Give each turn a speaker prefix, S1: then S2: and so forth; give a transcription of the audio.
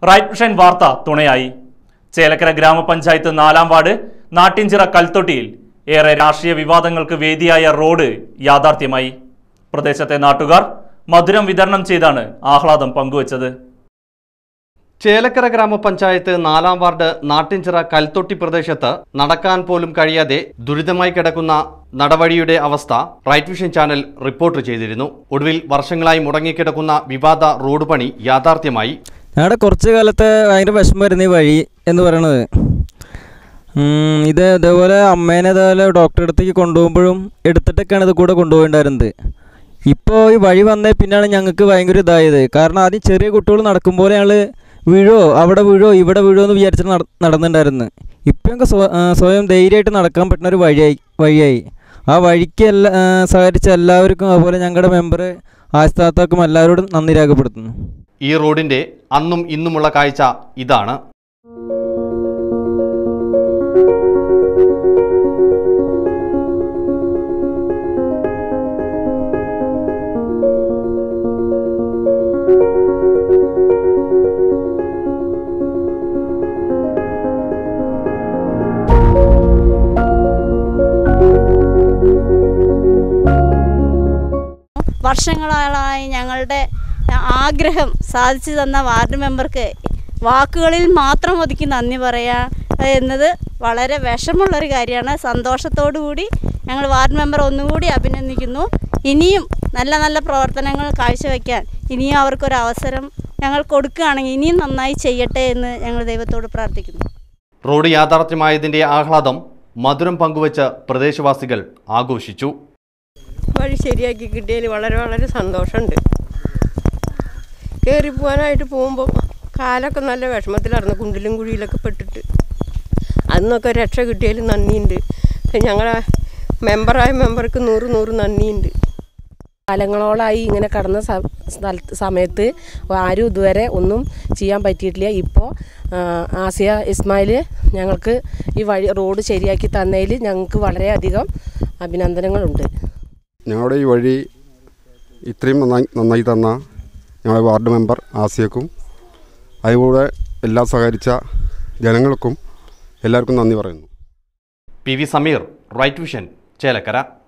S1: right vision വാർത്ത തുണയായി ചേലക്കര ഗ്രാമപഞ്ചായത്ത് നാലാം വാർഡ് നാട്ടിൻചിറ കൽത്തൊട്ടിയിൽ ഏറെ രാഷ്ട്രീയ വിവാദങ്ങൾക്ക് വേദിയായ റോഡ് യാഥാർത്ഥ്യമായി പ്രദേശത്തെ നാട്ടുകാർ മധുരം വിതരണം ചെയ്താണ് ആഹ്ലാദം പങ്കുവച്ചത്
S2: ചേലക്കര ഗ്രാമപഞ്ചായത്ത് നാലാം വാർഡ് നാട്ടിൻചിറ കൽത്തൊട്ടി പ്രദേശത്ത് നടക്കാൻ പോലും കഴിയാതെ ദുരിതമായി കിടക്കുന്ന നടവഴിയുടെ അവസ്ഥ റൈറ്റ് വിഷൻ ചാനൽ റിപ്പോർട്ട് ചെയ്തിരുന്നു ഒടുവിൽ വർഷങ്ങളായി മുടങ്ങിക്കിടക്കുന്ന വിവാദ റോഡ് പണി യാഥാർത്ഥ്യമായി
S3: ഞങ്ങളുടെ കുറച്ച് കാലത്തെ ഭയങ്കര വിഷമമായിരുന്നു ഈ വഴി എന്ന് പറയണത് ഉം, ഇത് ഇതേപോലെ അമ്മേനെ ഇതേപോലെ ഡോക്ടറെ അടുത്തേക്ക് കൊണ്ടുപോകുമ്പോഴും എടുത്തിട്ടൊക്കെയാണ് ഇത് കൂടെ കൊണ്ടുപോയിണ്ടായിരുന്നത് ഇപ്പോൾ ഈ വഴി വന്നേ പിന്നാണ് ഞങ്ങൾക്ക് ഭയങ്കര ഇതായത് കാരണം ആദ്യം ചെറിയ കുട്ടികൾ നടക്കുമ്പോൾ ഞങ്ങൾ വീഴോ അവിടെ വീഴോ ഇവിടെ വീഴോ എന്ന് വിചാരിച്ചിട്ട് നട നടന്നിട്ടുണ്ടായിരുന്നു ഇപ്പം ഞങ്ങൾക്ക് സ്വ ആ, സ്വയം ധൈര്യമായിട്ട് നടക്കാൻ പറ്റുന്ന ഒരു വഴിയായി വഴിയായി ആ വഴിക്ക് എല്ലാ ആ, സഹകരിച്ച എല്ലാവർക്കും അതുപോലെ ഞങ്ങളുടെ മെമ്പർ ആസ്ഥാത്താക്കും എല്ലാവരോടും നന്ദി രേഖപ്പെടുത്തുന്നു
S2: ഈ റോഡിന്റെ അന്നും ഇന്നുമുള്ള കാഴ്ച ഇതാണ്
S4: വർഷങ്ങളായി ഞങ്ങളുടെ ആഗ്രഹം സാധിച്ചു തന്ന വാർഡ് മെമ്പർക്ക് വാക്കുകളിൽ മാത്രം ഒതുക്കി നന്ദി പറയാ എന്നത് വളരെ വിഷമുള്ളൊരു കാര്യമാണ് സന്തോഷത്തോടു കൂടി ഞങ്ങൾ വാർഡ് മെമ്പർ ഒന്നുകൂടി അഭിനന്ദിക്കുന്നു ഇനിയും നല്ല നല്ല പ്രവർത്തനങ്ങൾ കാഴ്ചവെക്കാൻ ഇനിയും അവർക്കൊരു അവസരം ഞങ്ങൾ കൊടുക്കുകയാണെങ്കിൽ ഇനിയും നന്നായി ചെയ്യട്ടെ എന്ന് ഞങ്ങൾ ദൈവത്തോട് പ്രാർത്ഥിക്കുന്നു
S2: റോഡ് യാഥാർത്ഥ്യമായതിന്റെ ആഹ്ലാദം മധുരം പങ്കുവച്ച് പ്രദേശവാസികൾ ആഘോഷിച്ചു
S5: വഴി ശരിയാക്കി കിട്ടിയതിൽ വളരെ വളരെ സന്തോഷമുണ്ട് കയറി പോകാനായിട്ട് പോകുമ്പോൾ കാലൊക്കെ നല്ല വിഷമത്തിലായിരുന്നു കുണ്ടിലും കുഴിയിലൊക്കെ പെട്ടിട്ട് അന്നൊക്കെ രക്ഷ കിട്ടിയതിൽ നന്ദിയുണ്ട് ഞങ്ങളെ മെമ്പറായ മെമ്പർക്ക് നൂറ് നൂറ് നന്ദിയുണ്ട്
S6: കാലങ്ങളോളായി ഇങ്ങനെ കടന്ന സ- സ്ഥലത്ത് സമയത്ത് ആരും ഇതുവരെ ഒന്നും ചെയ്യാൻ പറ്റിയിട്ടില്ല ഇപ്പോൾ ആസിയ ഇസ്മായിൽ ഞങ്ങൾക്ക് ഈ വഴി റോഡ് ശരിയാക്കി തന്നതിൽ ഞങ്ങൾക്ക് വളരെയധികം അഭിനന്ദനങ്ങളുണ്ട്
S7: ഞങ്ങളുടെ ഈ വഴി ഇത്രയും നന്നായി നന്നായി തന്ന ഞങ്ങളുടെ വാർഡ് മെമ്പർ ആസിയക്കും അതുകൂടെ എല്ലാം സഹകരിച്ച ജനങ്ങൾക്കും എല്ലാവർക്കും നന്ദി പറയുന്നു
S2: P V Sameer Right Vision Chelakkara